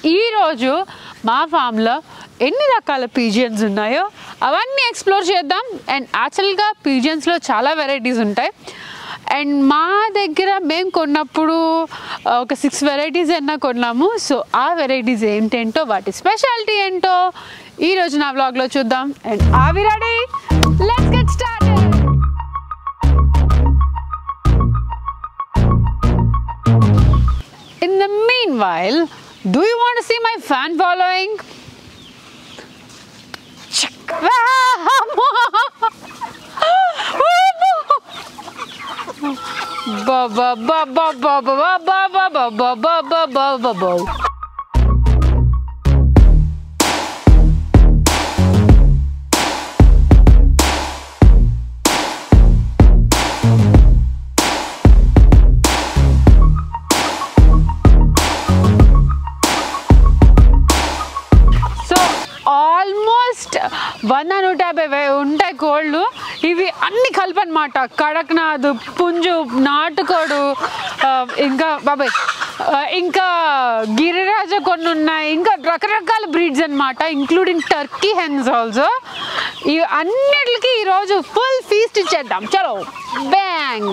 ఈరోజు మా ఫామ్లో ఎన్ని రకాల పీజియన్స్ ఉన్నాయో అవన్నీ ఎక్స్ప్లోర్ చేద్దాం అండ్ యాక్చువల్గా పీజియన్స్లో చాలా వెరైటీస్ ఉంటాయి అండ్ మా దగ్గర మేము కొన్నప్పుడు ఆ, ఒక సిక్స్ వెరైటీస్ అన్నా కొన్నాము సో ఆ వెరైటీస్ ఏంటేంటో వాటి స్పెషాలిటీ ఏంటో ఈరోజు నా వ్లాగ్లో చూద్దాం అండ్ ఆవి ready let's get started In the meanwhile, do you want to see my fan following? Check. Ba ba ba ba ba ba ba ba ba ba ba ba ba ba ba ba. So almost వంద నూట యాభై వే- ఉంటాయి కోళ్ళు ఇవి అన్ని కలపనమాట కడక్నాథ్ పుంజు నాటుకోడు ఆ, ఇంకా బాబాయ్ ఆ, ఇంకా గిరిరాజ కొన్ని ఉన్నాయి ఇంకా రకరకాల బ్రీడ్స్ అన్నమాట ఇంక్లూడింగ్ టర్కీ హెన్స్ ఆల్సో ఇవి అన్నిటికీ ఈరోజు ఫుల్ ఫీస్ట్ ఇచ్చేద్దాం చలో bang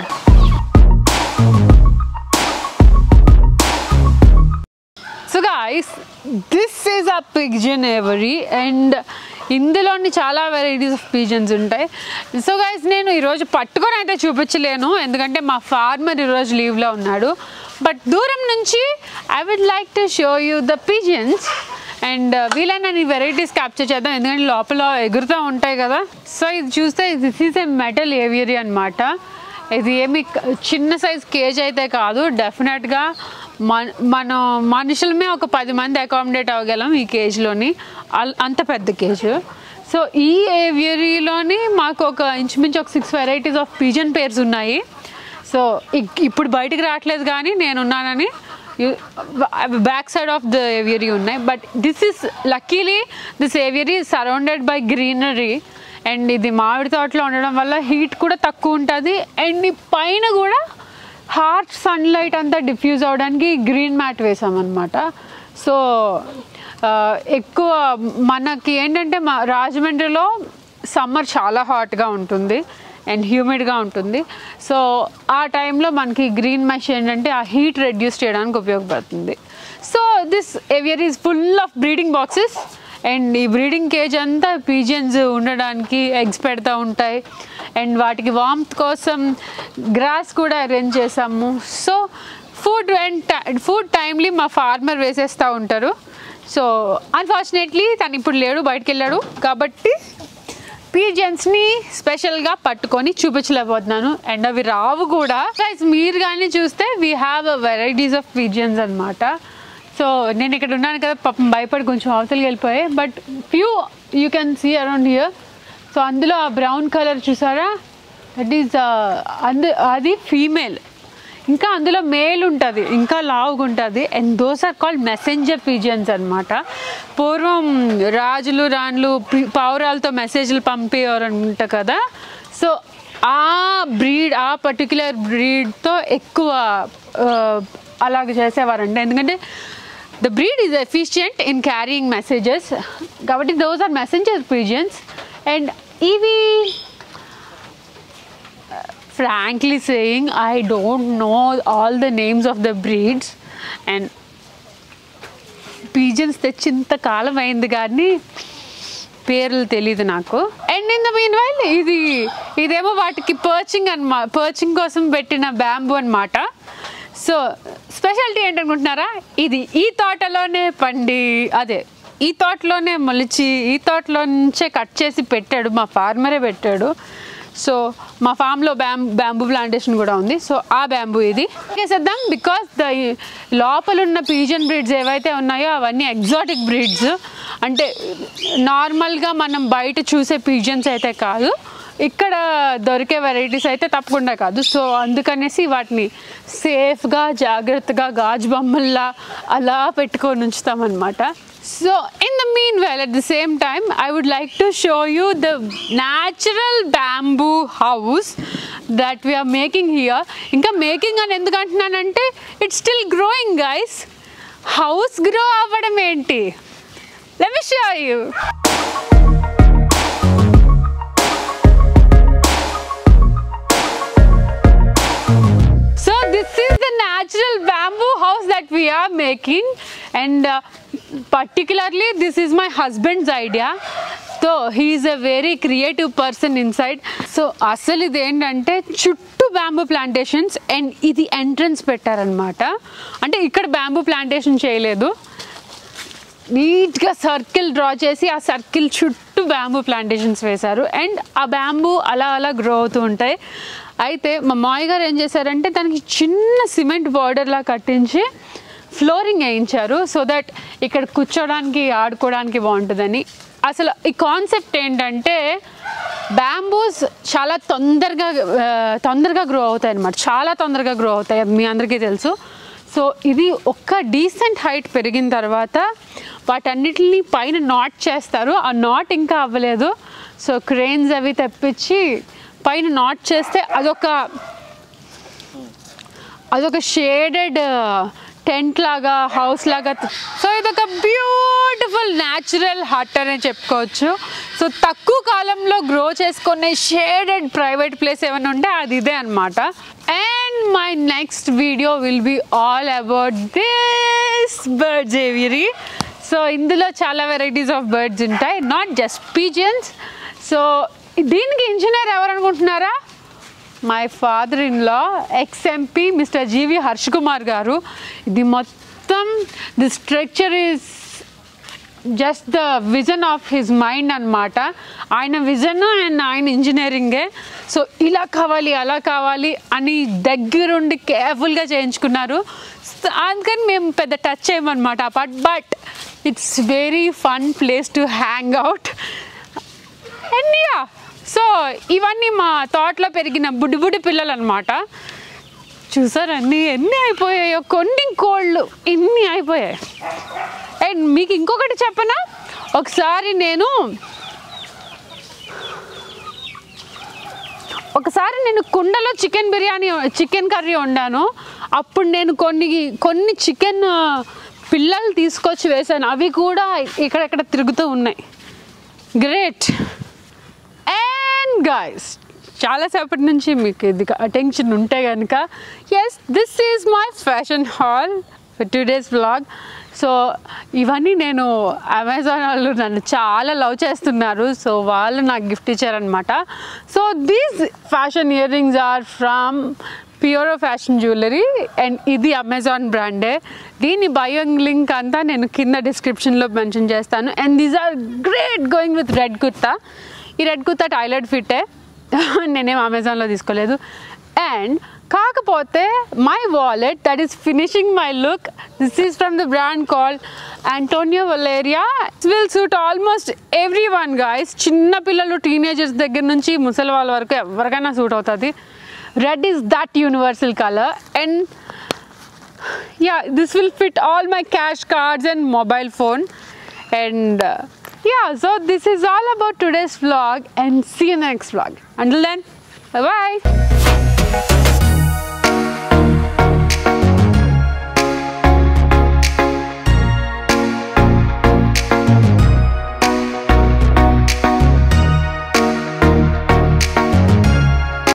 so guys this is a pigeon aviary and ఇందులోని చాలా వెరైటీస్ ఆఫ్ పిజన్స్ ఉంటాయి సో గైస్ నేను ఈరోజు పట్టుకొని అయితే చూపించలేను ఎందుకంటే మా ఫార్మర్ ఈరోజు లీవ్లో ఉన్నాడు బట్ దూరం నుంచి I would like to show you the pigeons and వీలైన వెరైటీస్ క్యాప్చర్ చేద్దాం ఎందుకంటే లోపల ఎగురుతూ ఉంటాయి కదా సో ఇది చూస్తే this is a metal aviary అనమాట ఇది ఏమి క- చిన్న సైజ్ కేజ్ అయితే కాదు డెఫినెట్గా మన మనం మనుషులమే ఒక పది మంది అకామిడేట్ అవ్వగలం ఈ కేజ్లోని అల్- అంత పెద్ద కేజ్ సో ఈ ఏవియరీలోని మాకు ఒక ఇంచుమించు ఒక six varieties of pigeon pairs ఉన్నాయి సో ఇక్- ఇప్పుడు బయటికి రావట్లేదు కానీ నేనున్నానని back side of the aviary ఉన్నాయి but this is luckily this aviary surrounded by greenery and ఇది మామిడి తోటలో ఉండడం వల్ల హీట్ కూడా తక్కువ ఉంటుంది అండ్ ఈ పైన కూడా హార్ట్ సన్లైట్ అంతా డిఫ్యూజ్ అవడానికి గ్రీన్ మ్యాట్ వేసామన్నమాట సో ఆ, ఎక్కువ మనకి ఏంటంటే మా రాజమండ్రిలో సమ్మర్ చాలా హాట్గా ఉంటుంది అండ్ హ్యూమిడ్గా ఉంటుంది సో ఆ టైంలో మనకి గ్రీన్ మెష్ ఏంటంటే ఆ హీట్ రెడ్యూస్ చేయడానికి ఉపయోగపడుతుంది so this aviary is full of breeding boxes and ఈ బ్రీడింగ్ కేజ్ అంతా పీజియన్స్ ఉండడానికి ఎగ్స్ పెడతా ఉంటాయి అండ్ వాటికి వామ్త్ కోసం గ్రాస్ కూడా అరేంజ్ చేసాము so food and food timely మా ఫార్మర్ వేసేస్తూ ఉంటారు సో అన్ఫార్చునేట్లీ తను ఇప్పుడు లేడు బయటికి వెళ్ళాడు కాబట్టి పీజియన్స్ని స్పెషల్గా పట్టుకొని చూపించలేకపోతున్నాను అండ్ అవి రావు కూడా గైస్ మీరు కానీ చూస్తే we have varieties of pigeons అనమాట సో నేను ఇక్కడ ఉన్నాను కదా పాపం భయపడి కొంచెం అవతలకి వెళ్ళిపోయాయి but few you can see around here so అందులో ఆ బ్రౌన్ కలర్ చూసారా దట్ ఈస్ అందు అది ఫీమేల్ ఇంకా అందులో మేల్ ఉంటుంది ఇంకా లావుగా ఉంటుంది and those are called messenger pigeons అనమాట పూర్వం రాజులు రాణులు పి- పావురాలతో మెసేజ్లు పంపేవారు అంట కదా సో ఆ బ్రీడ్ ఆ పర్టిక్యులర్ బ్రీడ్తో ఎక్కువ ఆ, అలాగ చేసేవారంట ఎందుకంటే the breed is efficient in carrying messages కాబట్టి those are messenger pigeons and ఇవి frankly saying i don't know all the names of the breeds and pigeons తెచ్చి ఇంతకాలం అయింది కానీ పేర్లు తెలియదు నాకు and in the meanwhile ఇది ఇదేమో వాటికి పర్చింగ్ అనమా పర్చింగ్ కోసం పెట్టిన బ్యాంబూ అనమాట సో స్పెషాలిటీ ఏంటనుకుంటున్నారా ఇది ఈ తోటలోనే పండి అదే ఈ తోటలోనే మొలిచి ఈ తోటలో నుంచే కట్ చేసి పెట్టాడు మా ఫార్మరే పెట్టాడు సో మా ఫామ్లో బ్యాం బ్యాంబూ ప్లాంటేషన్ కూడా ఉంది సో ఆ బ్యాంబూ ఇది చేసేద్దాం బికాస్ ద లోపల ఉన్న పీజన్ బ్రీడ్స్ ఏవైతే ఉన్నాయో అవన్నీ ఎగ్జాటిక్ బ్రీడ్స్ అంటే నార్మల్గా మనం బయట చూసే పీజన్స్ అయితే కాదు ఇక్కడ దొరికే వెరైటీస్ అయితే తప్పకుండా కాదు సో అందుకనేసి వాటిని సేఫ్గా జాగ్రత్తగా గాజు బొమ్మల్లా అలా పెట్టుకొని ఉంచుతామన్నమాట so in the meanwhile at the same time I would like to show you the natural bamboo house that we're making here ఇంకా మేకింగ్ అని ఎందుకు అంటున్నానంటే it's still growing guys house grow అవ్వడం ఏంటి let me show you So this is the natural bamboo house that we are making and uh, particularly this is my husband's idea. So he is a very creative person inside. So అసలు ఇది ఏంటంటే చుట్టూ bamboo plantations and ఇది entrance పెట్టారనమాట అంటే ఇక్కడ bamboo plantation చేయలేదు నీట్గా సర్కిల్ డ్రా చేసి ఆ సర్కిల్ చుట్టూ బ్యాంబూ ప్లాంటేషన్స్ వేశారు అండ్ ఆ బ్యాంబూ అలా అలా గ్రో అవుతూ ఉంటాయి అయితే మా మామయ్య గారు ఏం చేశారంటే దానికి చిన్న సిమెంట్ బార్డర్లా కట్టించి ఫ్లోరింగ్ వేయించారు సో దట్ ఇక్కడ కూర్చోడానికి ఆడుకోవడానికి బాగుంటుందని అసలు ఈ కాన్సెప్ట్ ఏంటంటే బ్యాంబూస్ చాలా తొందరగా ఆ, తొందరగా గ్రో అవుతాయి అన్నమాట చాలా తొందరగా గ్రో అవుతాయి అది మీ అందరికీ తెలుసు సో ఇది ఒక్క డీసెంట్ హైట్ పెరిగిన తర్వాత వాటన్నిటిని పైన నాట్ చేస్తారు ఆ నాట్ ఇంకా అవ్వలేదు సో క్రెయిన్స్ అవి తెప్పించి పైన నాట్ చేస్తే అదొక అదొక షేడెడ్ టెంట్ లాగా హౌస్ లాగా సో ఇదొక బ్యూటిఫుల్ న్యాచురల్ హట్ అనే చెప్పుకోవచ్చు సో తక్కువ కాలంలో గ్రో చేసుకునే షేడెడ్ ప్రైవేట్ ప్లేస్ ఏమైనా ఉంటే అది ఇదే అనమాట and my next video will be all about this birds aviary so ఇందులో చాలా వెరైటీస్ ఆఫ్ బర్డ్స్ ఉంటాయి నాట్ జస్ట్ పీజియన్స్ సో దీనికి ఇంజనీర్ ఎవరు అనుకుంటున్నారా my father in law ex MP mister GV Harsh Kumar garu ఇది మొత్తం the structure is just the vision of his mind అన్నమాట ఆయన విజన్ అండ్ ఆయన ఇంజనీరింగే సో ఇలా కావాలి అలా కావాలి అని దగ్గరుండి కేర్ఫుల్గా చేయించుకున్నారు So, అందుకని మేము పెద్ద టచ్ చేయమన్నమాట ఆ part but it's very fun place to hang out and yeah so ఇవన్నీ మా తోటలో పెరిగిన బుడ్డి బుడ్డి పిల్లలు అనమాట చూసారండి ఎన్ని అయిపోయాయో కొన్ని కోళ్ళు ఇన్ని అయిపోయాయి అండ్ మీకు ఇంకొకటి చెప్పనా ఒకసారి నేను ఒకసారి నేను కుండలో చికెన్ బిర్యానీ చికెన్ కర్రీ వండాను అప్పుడు నేను కొన్ని కొన్ని చికెన్ పిల్లలు తీసుకొచ్చి వేశాను అవి కూడా ఇక్కడెక్కడ తిరుగుతూ ఉన్నాయి గ్రేట్ అండ్ గాయస్ చాలాసేపటి నుంచి మీకు ఇది అటెన్షన్ ఉంటే కనుక yes this is my fashion haul for two days blog so ఇవన్నీ నేను అమెజాన్ వాళ్ళు నన్ను చాలా లవ్ చేస్తున్నారు సో వాళ్ళు నాకు గిఫ్ట్ ఇచ్చారనమాట so these fashion earrings are from Puro fashion jewellery and ఇది అమెజాన్ బ్రాండే దీని బయోయింగ్ లింక్ అంతా నేను కింద డిస్క్రిప్షన్లో మెన్షన్ చేస్తాను and these are great going with red kurta ఈ రెడ్ కుర్తా టైలర్డ్ ఫిట్టే నేనేం అమెజాన్లో తీసుకోలేదు అండ్ కాకపోతే my wallet that is finishing my look this is from the brand call Antonio Valeria will suit almost everyone guys చిన్న పిల్లలు teenagers దగ్గర నుంచి ముసలి వాళ్ళ వరకు ఎవరికైనా సూట్ అవుతుంది red is that universal colour and yeah this will fit all my cash cards and mobile phone and uh, yeah so this is all about today's vlog and see you in the next vlog until then bye bye